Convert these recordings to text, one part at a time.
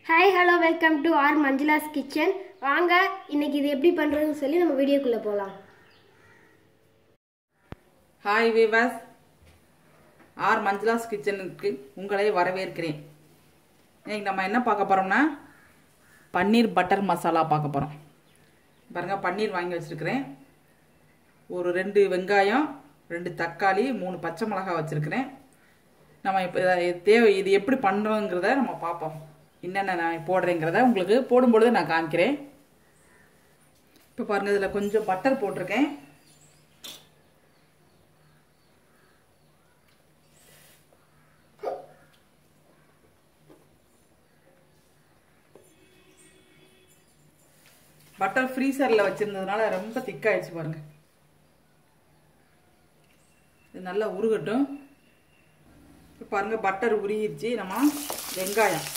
hi hello welcome to our மஞ்சுளாஸ் kitchen வாங்க இன்னைக்கு இது எப்படி பண்ணுறதுன்னு சொல்லி நம்ம வீடியோக்குள்ளே போகலாம் ஹாய் வீவர்ஸ் ஆர் மஞ்சுளாஸ் கிச்சனுக்கு உங்களை வரவேற்கிறேன் இன்னைக்கு நம்ம என்ன பார்க்க போகிறோம்னா பன்னீர் பட்டர் மசாலா பார்க்க போகிறோம் பாருங்கள் பன்னீர் வாங்கி வச்சுருக்கிறேன் ஒரு ரெண்டு வெங்காயம் ரெண்டு தக்காளி மூணு பச்சை மிளகாய் வச்சுருக்கிறேன் நம்ம இப்போ இதை- தேவை இது எப்படி பண்ணுறோங்கிறத நம்ம பார்ப்போம் என்னென்ன நான் போடுறேங்கிறத உங்களுக்கு போடும்பொழுது நான் காமிக்கிறேன் இப்போ பாருங்கள் இதில் கொஞ்சம் பட்டர் போட்டிருக்கேன் பட்டர் ஃப்ரீசரில் வச்சுருந்ததுனால ரொம்ப திக்காயிடுச்சு பாருங்க இது நல்லா உருகட்டும் இப்போ பாருங்க பட்டர் உருகிருச்சு நம்ம வெங்காயம்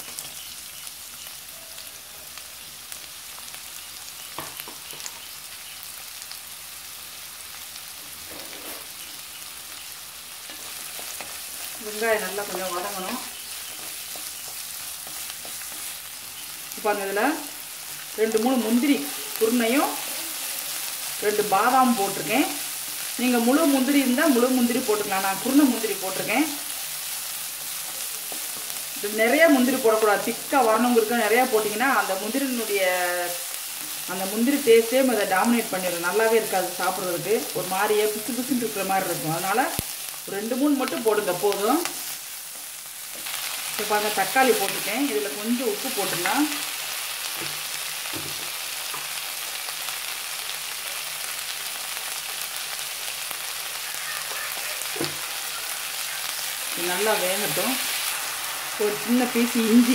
வெங்காயம் நல்லா கொஞ்சம் வதங்கணும் இப்போ பாருங்க இதில் ரெண்டு மூணு முந்திரி குருணையும் ரெண்டு பாதாம் போட்டிருக்கேன் நீங்கள் முழு முந்திரி இருந்தால் முழு முந்திரி போட்டுக்கலாம் நான் குருணை முந்திரி போட்டிருக்கேன் இது நிறைய முந்திரி போடக்கூடாது திக்காக வரணுங்கிறதுக்கு நிறையா போட்டிங்கன்னா அந்த முந்திரினுடைய அந்த முந்திரி டேஸ்ட்டே அதை டாமினேட் பண்ணிடும் நல்லாவே இருக்காது சாப்பிட்றதுக்கு ஒரு மாதிரியே பிசு பிசுன்னு இருக்கிற மாதிரி இருக்கும் அதனால் ஒரு ரெண்டு மூணு மட்டும் போடுங்க போதும் இப்போ பாருங்க தக்காளி போட்டிருக்கேன் இதில் கொஞ்சம் உப்பு போட்டுடலாம் இது நல்லா வேகட்டும் ஒரு சின்ன பீஸ் இஞ்சி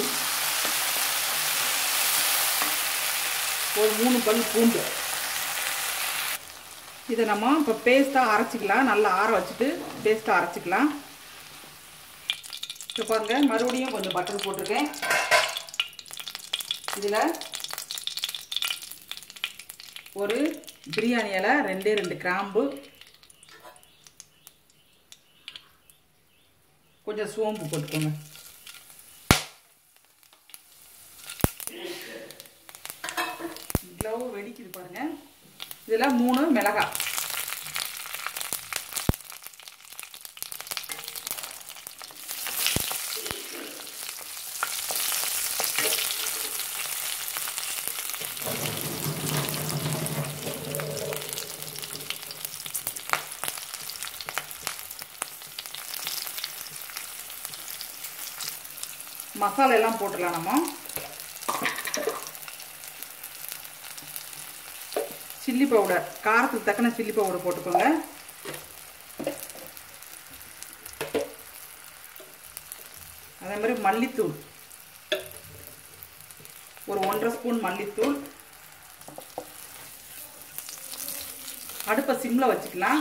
ஒரு மூணு பல் பூண்டு இதை நம்ம இப்போ பேஸ்ட்டாக அரைச்சிக்கலாம் நல்லா ஆற வச்சுட்டு பேஸ்ட்டாக அரைச்சிக்கலாம் இப்போ பாருங்க மறுபடியும் கொஞ்சம் பட்டர் போட்டிருக்கேன் இதில் ஒரு பிரியாணி இலை ரெண்டே ரெண்டு கிராம்பு கொஞ்சம் சோம்பு போட்டுக்கோங்க இவ்வளவு வெடிக்குது பாருங்க இதில் மூணு மிளகாய் மசாலா எல்லாம் போட்டுடலாம் நம்ம சில்லி பவுடர் காரத்துக்கு தக்கன சில்லி பவுடர் போட்டுக்கோங்க அதே மாதிரி மல்லித்தூள் ஒரு ஒன்றரை ஸ்பூன் மல்லித்தூள் அடுப்பை சிம்ல வச்சுக்கலாம்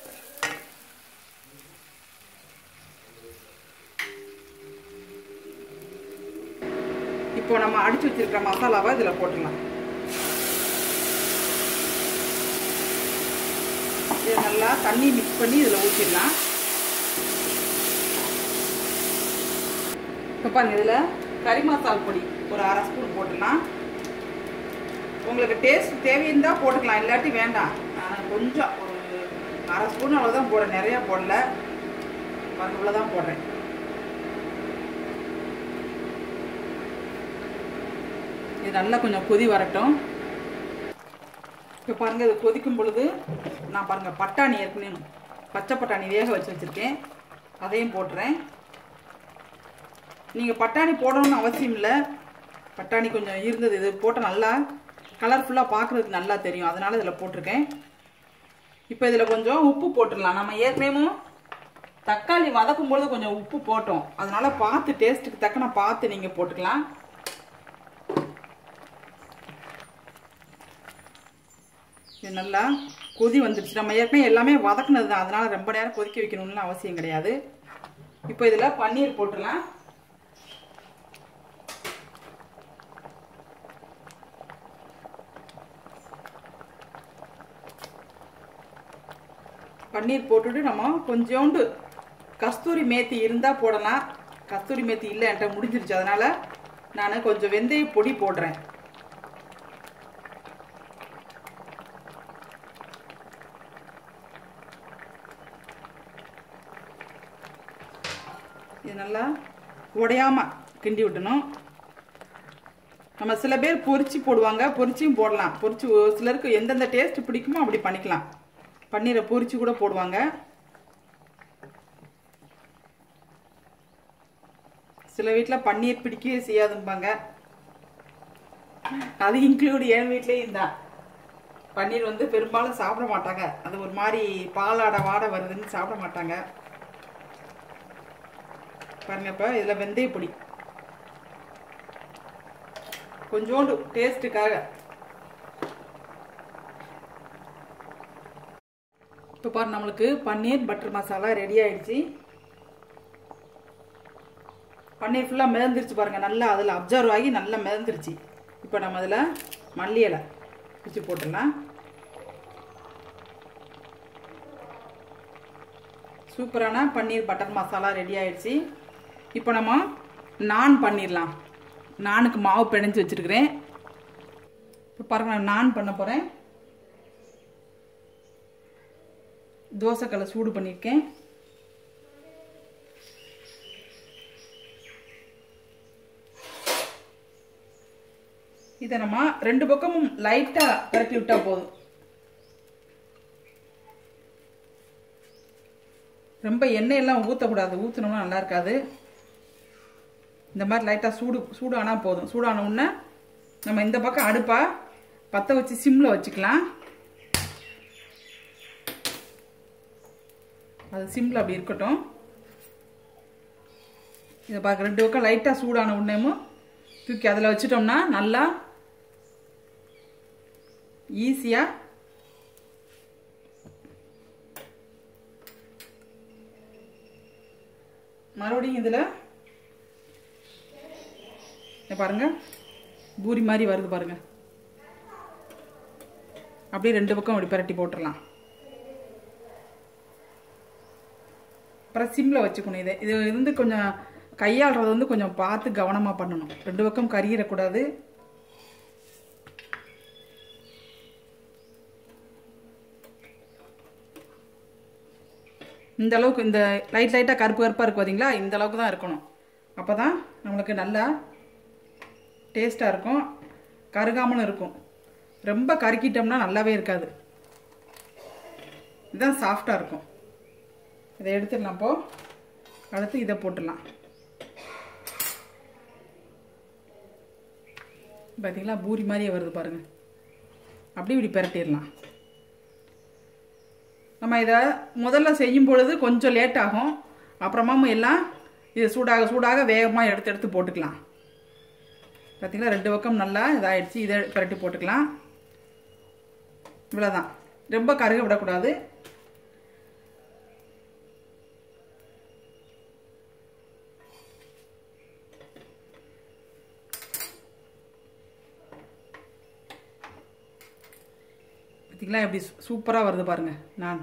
இப்போ நம்ம அடிச்சு வச்சிருக்கிற மசாலாவை இதில் போட்டுடலாம் இதை நல்லா தண்ணி மிக்ஸ் பண்ணி இதில் ஊற்றிடலாம் இப்போ பாருங்க இதில் கறி மசால் பொடி ஒரு அரை ஸ்பூன் போட்டுடலாம் உங்களுக்கு டேஸ்ட் தேவையிருந்தால் போட்டுக்கலாம் இல்லாட்டி வேண்டாம் நான் கொஞ்சம் ஒரு அரை ஸ்பூன் அவ்வளோதான் போடுறேன் நிறையா போடல பாருங்க இவ்வளோதான் போடுறேன் இது நல்லா கொஞ்சம் கொதி வரட்டும் இப்போ பாருங்கள் இது கொதிக்கும் பொழுது நான் பாருங்கள் பட்டாணி ஏற்கனவே பச்சை பட்டாணி வேக வச்சு வச்சுருக்கேன் அதையும் போட்டுறேன் நீங்கள் பட்டாணி போடணும்னு அவசியம் இல்லை பட்டாணி கொஞ்சம் இருந்தது இது போட்டால் நல்லா கலர்ஃபுல்லாக பார்க்குறதுக்கு நல்லா தெரியும் அதனால் இதில் போட்டிருக்கேன் இப்போ இதில் கொஞ்சம் உப்பு போட்டுடலாம் நம்ம ஏற்கனவே தக்காளி வதக்கும் பொழுது கொஞ்சம் உப்பு போட்டோம் அதனால பார்த்து டேஸ்ட்டுக்கு தக்கன பார்த்து நீங்கள் போட்டுக்கலாம் இது நல்லா கொதி வந்துடுச்சு நம்ம ஏற்கனவே எல்லாமே வதக்குனது தான் அதனால ரொம்ப நேரம் கொதிக்க வைக்கணும்னு அவசியம் கிடையாது இப்போ இதில் பன்னீர் போட்டுடலாம் பன்னீர் போட்டுட்டு நம்ம கொஞ்சோண்டு கஸ்தூரி மேத்தி இருந்தால் போடலாம் கஸ்தூரி மேத்தி இல்லை என்கிட்ட முடிஞ்சிருச்சு அதனால நான் கொஞ்சம் வெந்தய பொடி போடுறேன் இது நல்லா உடையாம கிண்டி விட்டணும் நம்ம சில பேர் பொரிச்சு போடுவாங்க பொரிச்சியும் போடலாம் பொரிச்சு ஒரு சிலருக்கு எந்தெந்த டேஸ்ட் பிடிக்குமோ அப்படி பண்ணிக்கலாம் பன்னீரை பொரிச்சு கூட போடுவாங்க சில வீட்டில் பன்னீர் பிடிக்கவே செய்யாதும்பாங்க அது இன்க்ளூட் என் வீட்லேயும் தான் பன்னீர் வந்து பெரும்பாலும் சாப்பிட மாட்டாங்க அது ஒரு மாதிரி பாலாட வாடை வருதுன்னு சாப்பிட மாட்டாங்க பாருங்க இப்போ இதில் வெந்தய பொடி கொஞ்சோண்டு டேஸ்ட்டுக்காக இப்போ பாரு நம்மளுக்கு பன்னீர் பட்டர் மசாலா ரெடி ஆயிடுச்சு பன்னீர் ஃபுல்லாக மிதந்துருச்சு பாருங்க நல்லா அதில் அப்சர்வ் ஆகி நல்லா மிதந்துருச்சு இப்போ நம்ம அதில் மல்லி இலை பிச்சு போட்டுடலாம் சூப்பரான பன்னீர் பட்டர் மசாலா ரெடி ஆயிடுச்சு இப்போ நம்ம நான் பண்ணிடலாம் நானுக்கு மாவு பிணைஞ்சு வச்சிருக்கிறேன் இப்போ பாருங்க நான் நான் பண்ண போகிறேன் தோசைக்கல்லை சூடு பண்ணியிருக்கேன் இதை நம்ம ரெண்டு பக்கமும் லைட்டாக பரப்பி விட்டா போதும் ரொம்ப எண்ணெயெல்லாம் ஊற்றக்கூடாது ஊற்றினோம்னா நல்லா இருக்காது இந்த மாதிரி லைட்டாக சூடு சூடானா போதும் சூடான உடனே நம்ம இந்த பக்கம் அடுப்பா பற்ற வச்சு சிம்மில் வச்சுக்கலாம் அது சிம்மில் அப்படி இருக்கட்டும் இதை பார்க்க ரெண்டு பக்கம் லைட்டாக சூடான உடனேமும் தூக்கி அதில் வச்சிட்டோம்னா நல்லா ஈஸியாக மறுபடியும் இதில் பாருங்க பூரி மாதிரி வருது பாருங்க அப்படியே ரெண்டு பக்கம் அப்படி பரட்டி போட்டுடலாம் அப்புறம் சிம்மில் வச்சுக்கணும் இதை இது வந்து கொஞ்சம் கையாளுறது வந்து கொஞ்சம் பார்த்து கவனமாக பண்ணணும் ரெண்டு பக்கம் கறியிடக்கூடாது இந்த அளவுக்கு இந்த லைட் லைட்டாக கருப்பு கருப்பாக இருக்கு பார்த்தீங்களா இந்த அளவுக்கு தான் இருக்கணும் அப்போ தான் நம்மளுக்கு நல்லா டேஸ்ட்டாக இருக்கும் கருகாமலும் இருக்கும் ரொம்ப கருக்கிட்டோம்னா நல்லாவே இருக்காது இதுதான் சாஃப்டாக இருக்கும் இதை எடுத்துடலாம் அப்போ அடுத்து இதை போட்டுடலாம் பார்த்தீங்களா பூரி மாதிரியே வருது பாருங்கள் அப்படி இப்படி பிரட்டிடலாம் நம்ம இதை முதல்ல செய்யும் பொழுது கொஞ்சம் லேட் ஆகும் அப்புறமாவும் எல்லாம் இது சூடாக சூடாக வேகமாக எடுத்து எடுத்து போட்டுக்கலாம் பார்த்தீங்களா ரெண்டு பக்கம் நல்லா இதாகிடுச்சு இதை பிரட்டி போட்டுக்கலாம் இவ்வளோதான் ரொம்ப கருக விடக்கூடாது பார்த்தீங்களா எப்படி சூப்பராக வருது பாருங்கள் நான்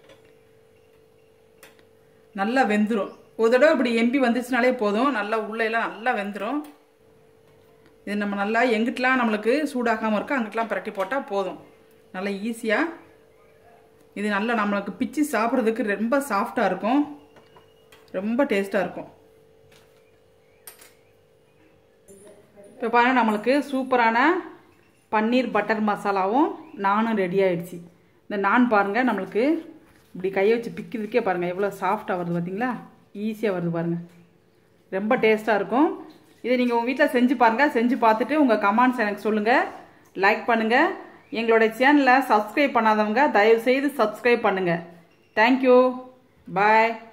நல்லா வெந்துடும் ஒரு தடவை இப்படி எம்பி வந்துச்சுனாலே போதும் நல்லா உள்ள எல்லாம் நல்லா வெந்துடும் இது நம்ம நல்லா எங்கிட்டலாம் நம்மளுக்கு சூடாகாமல் இருக்கோ அங்கிட்டலாம் பிரட்டி போட்டால் போதும் நல்லா ஈஸியாக இது நல்லா நம்மளுக்கு பிச்சு சாப்பிட்றதுக்கு ரொம்ப சாஃப்டாக இருக்கும் ரொம்ப டேஸ்ட்டாக இருக்கும் இப்போ பாருங்க நம்மளுக்கு சூப்பரான பன்னீர் பட்டர் மசாலாவும் நானும் ரெடி ஆயிடுச்சு இந்த நான் பாருங்கள் நம்மளுக்கு இப்படி கையை வச்சு பிக்கிறதுக்கே பாருங்கள் எவ்வளோ சாஃப்டாக வருது பார்த்தீங்களா ஈஸியாக வருது பாருங்கள் ரொம்ப டேஸ்ட்டாக இருக்கும் இதை நீங்கள் உங்கள் வீட்டில் செஞ்சு பாருங்கள் செஞ்சு பார்த்துட்டு உங்கள் கமெண்ட்ஸ் எனக்கு சொல்லுங்கள் லைக் பண்ணுங்கள் எங்களோட சேனலை சப்ஸ்கிரைப் பண்ணாதவங்க தயவுசெய்து சப்ஸ்கிரைப் பண்ணுங்கள் தேங்க்யூ பாய்